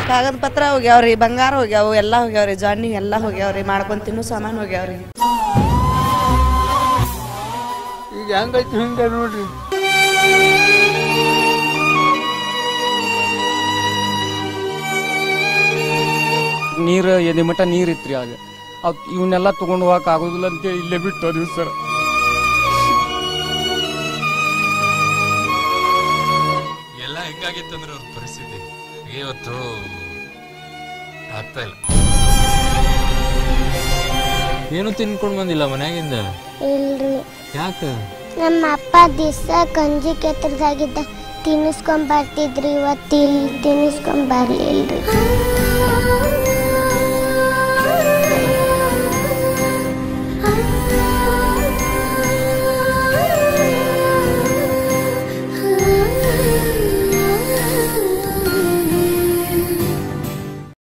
ಕಾಗದ ಪತ್ರ ಹೋಗ್ಯಾವ್ರಿ ಬಂಗಾರ ಹೋಗ್ಯಾವು ಎಲ್ಲ ಹೋಗ್ಯಾವ್ರಿ ಜಾನಿ ಎಲ್ಲ ಹೋಗ್ಯಾವ್ರಿ ಮಾಡ್ಕೊಂಡ್ ತಿನ್ನೋ ಸಾಮಾನು ಹೋಗ್ಯಾವ್ರಿ ಈಗ ಹೆಂಗೈತಿ ಹಿಂಗೆ ನೋಡ್ರಿ ನೀರು ಎದೆ ಮಟ್ಟ ನೀರು ಇತ್ರಿ ಆಗ ಅವ್ ಇವನ್ನೆಲ್ಲ ತಗೊಂಡು ಹೋಗಕ್ ಆಗೋದಿಲ್ಲ ಅಂತೇಳಿ ಇಲ್ಲೇ ಬಿಟ್ಟು ಹೋದ್ವಿ ಸರ್ ಎಲ್ಲ ಹೆಂಗಾಗಿತ್ತು ಅಂದ್ರೆ ಅವ್ರ ಪರಿಸ್ಥಿತಿ ಇವತ್ತು ಆಗ್ತಾ ಇಲ್ಲ ಏನು ತಿನ್ಕೊಂಡ್ ಬಂದಿಲ್ಲ ಮನ್ಯಾಗಿಂದ ಇಲ್ರಿ ಯಾಕೆ ನಮ್ಮ ಅಪ್ಪ ದಿವಸ ಗಂಜಿ ಕೆತ್ತರದಾಗಿದ್ದ ತಿನ್ನಿಸ್ಕೊಂಡ್ ಬರ್ತಿದ್ರಿ ಇವತ್ತು ಇಲ್ಲಿ ತಿನ್ನಿಸ್ಕೊಂಡ್ ಬರ್ಲಿಲ್ರಿ